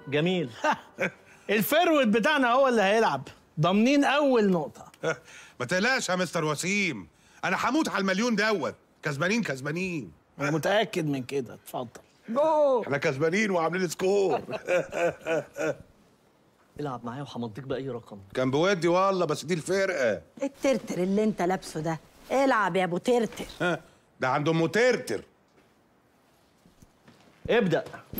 جميل الفيرود بتاعنا هو اللي هيلعب ضامنين اول نقطه ما تقلقش يا مستر وسيم انا هموت على المليون دوت كسبانين كسبانين انا متاكد من كده اتفضل احنا كسبانين وعاملين سكور العب معايا وهمضيك باي رقم كان بودي والله بس دي الفرقه الترتر اللي انت لابسه ده العب يا ابو ترتر ها، ده عنده مترتر ابدا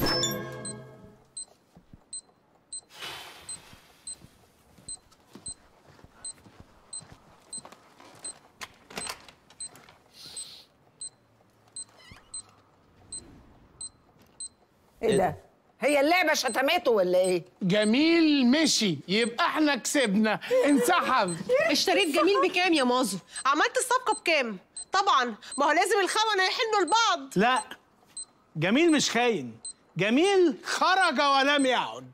ايه ده هي اللعبه شتمته ولا ايه جميل مشي يبقى احنا كسبنا انسحب اشتريت جميل بكام يا مازو؟ عملت الصفقة بكام؟ طبعا ما هو لازم الخونة يحنوا لبعض لا جميل مش خاين جميل خرج ولم يعد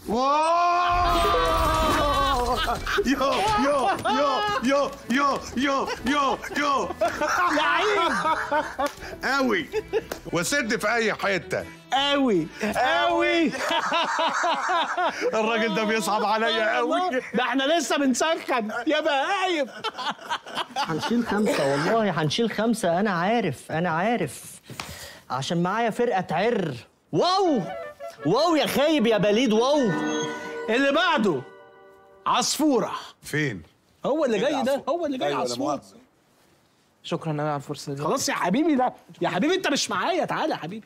يو يو يو يو يو يو يو يو لعيب قوي وسد في اي حته قوي قوي الراجل ده بيصعب عليا قوي ده احنا لسه بنسخن يا بهايم هنشيل خمسة والله هنشيل خمسة أنا عارف أنا عارف عشان معايا فرقة تعر واو واو يا خايب يا بليد واو اللي بعده عصفوره فين هو اللي جاي ده هو اللي جاي أيوة، لا عصفوره مؤاخذة. شكرا انا على الفرصه دي خلاص يا حبيبي ده يا حبيبي انت مش معايا تعالى يا حبيبي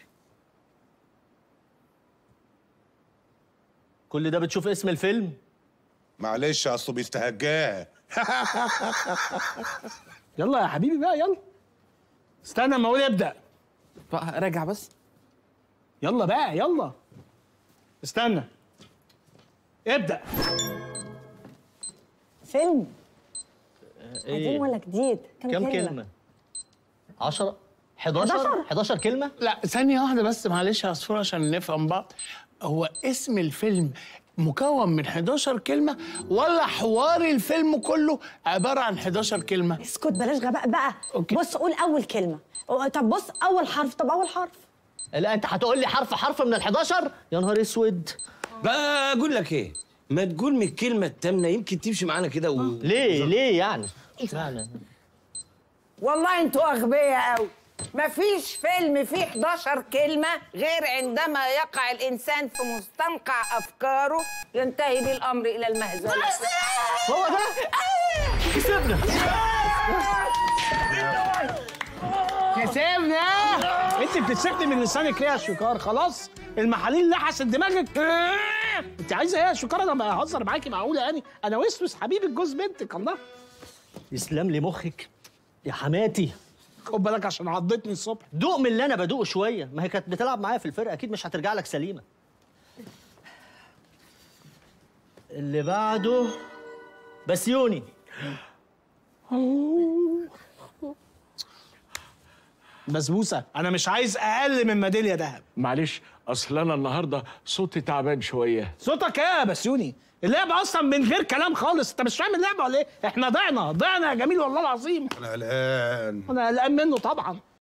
كل ده بتشوف اسم الفيلم معلش اصله بيستهجاها يلا يا حبيبي بقى يلا استنى اما اقول ابدا بقى راجع بس يلا بقى يلا استنى ابدا فيلم إيه؟ قديم ولا جديد كم كلمة؟ 10 11 11 كلمة؟ لا ثانيه واحده بس معلش يا عصفور عشان نفهم بعض هو اسم الفيلم مكون من 11 كلمه ولا حوار الفيلم كله عباره عن 11 كلمه اسكت بلاش غباء بقى أوكي. بص قول اول كلمه طب بص اول حرف طب اول حرف لا أنت هتقول لي حرف حرف من ال 11 يا نهار أسود بقى اقول لك ايه ما تقول من الكلمه التامنه يمكن تمشي معانا كده و... ليه ليه يعني؟ اشمعنى؟ والله انتوا اغبياء قوي مفيش فيلم فيه 11 كلمة غير عندما يقع الإنسان في مستنقع أفكاره ينتهي به الأمر إلى المهزلة هو ده كسبنا كسبنا انت بتتسكتي من لسانك ليه يا شكار خلاص المحاليل لحست دماغك انت عايزه ايه يا شكار انا بهزر معاكي معقوله يعني انا وسوس حبيبك جوز بنتك الله يسلم لي مخك يا حماتي خد بالك عشان عضتني الصبح دوق من اللي انا بدوقه شويه ما هي كانت بتلعب معايا في الفرقه اكيد مش هترجع لك سليمه اللي بعده بسيوني بسبوسه انا مش عايز اقل من ميداليه ذهب معلش اصل انا النهارده صوتي تعبان شويه صوتك ايه يا بسيوني اللعبة أصلا من غير كلام خالص، أنت مش فاهم اللعبة ولا إيه؟ إحنا ضعنا، ضعنا يا جميل والله العظيم، انا قلقان أنا قلقان منه طبعًا.